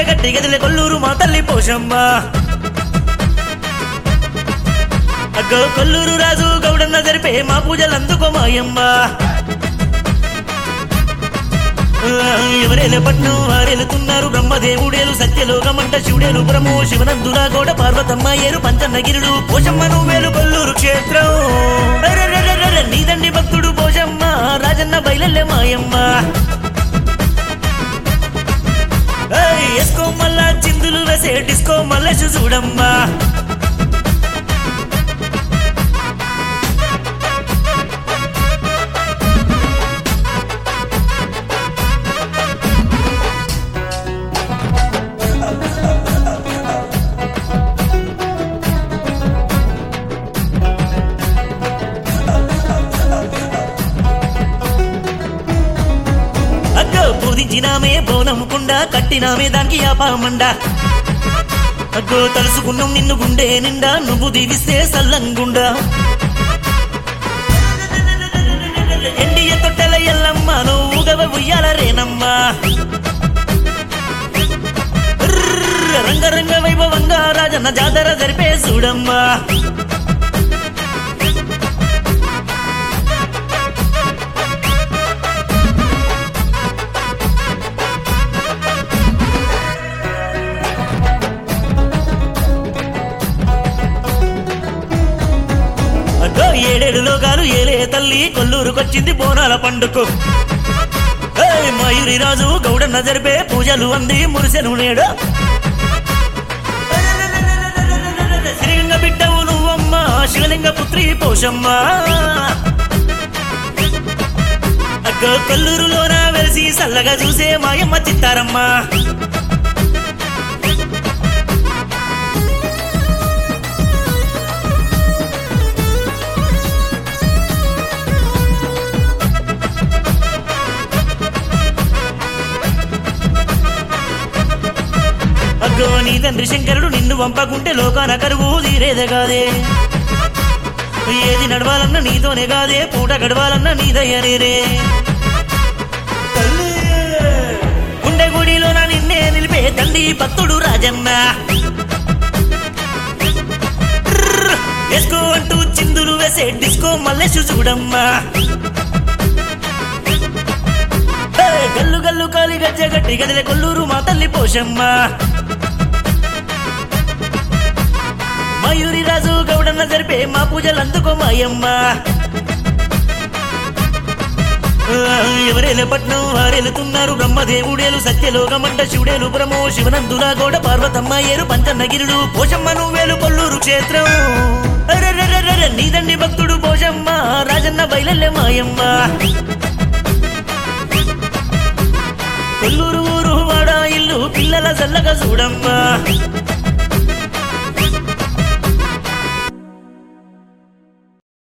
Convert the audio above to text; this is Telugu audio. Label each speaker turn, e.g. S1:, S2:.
S1: గజ్జగట్టి గదిలే కొల్లూరు మా తల్లి పోషమ్మ అగ్గో కొల్లూరు రాజు గౌడన్న జరిపే మా పూజలు అందుకో మాయమ్మ ఎవరేలే పట్నం వారేలుతున్నారు బ్రహ్మదేవుడేలు సత్యలోకమంట శివుడేలు బ్రహ్మో శివనందుల గౌడ పార్వతమ్మ ఏరు పంచన్నగిరుడు పోషమ్మను వేలు కొల్లూరు క్షేత్రం అరెరెరెరెరె, నీదండి భక్తుడు పోషమ్మ రాజన్న బయలల్లే మాయమ్మ ఏయ్, ఎస్కో మళ్ళా చిందులు వేసే డిస్కో మళ్ళా చూడమ్మా అగ్గో బోధించినామే బోనమ్ముకుండా కట్టినామే దానికి యాపామండ అగ్గో తలుసుకున్నాం నిన్ను గుండె నిండా నువ్వు దీవిస్తే సల్లంగుండా ఎండియ తొట్టెల ఎల్లమ్మ నువ్వు గవ ఉయ్యాల రేనమ్మా ర్ర్ రంగరంగ వైభవంగా రాజన్న జాతర జరిపే చూడమ్మా అగ్గో ఏడేడు లోకాలు ఏలే తల్లి కొల్లూరుకొచ్చింది బోనాల పండుకు ఏయ్ మయూరి రాజు గౌడన్న జరిపే పూజలు అంది మురిసెను నేడు శ్రీలింగ బిడ్డవు నువ్వమ్మ శివలింగ పుత్రి పోషమ్మ అగ్గో కొల్లూరులోన వెలిసి సల్లగా చూసే మాయమ్మ చిత్తారమ్మ అగ్గో నీ తండ్రి శంకరుడు నిన్ను పంపకుంటే లోకాన కరువు తీరేదే కాదే ఏది నడవాలన్నా నీతోనే కాదే పూట గడవాలన్నా నీదయ్యనేరే గుండె గుడిలో నా నిన్నే నిలిపే తండ్రి భక్తుడు రాజన్న ట్రర్ వేసుకో అంటూ చిందులు వేసే డిస్కో మల్లేసు చూడమ్మా ఏ, గల్లు గల్లు కాలి గజ్జ గట్టి గదిలే కొల్లూరు మా తల్లి పోషమ్మ మయూరి రాజు గౌడన్న జరిపే మా పూజలు అందుకో మాయమ్మ ఆ, ఎవరేలే పట్నం వారేలుతున్నారు బ్రహ్మదేవుడేలు సత్యలోకమంట శివుడేలు బ్రహ్మో శివనందుల గౌడ పార్వతమ్మ ఏరు పంచన్నగిరుడు పోషమ్మ నువ్వేలు కొల్లూరు క్షేత్రం అరెరెరెరెరె, నీదండి భక్తుడు పోషమ్మ రాజన్న బయలల్లే మాయమ్మ కొల్లూరు ఊరు వాడ ఇల్లు పిల్లల చల్లగా చూడమ్మా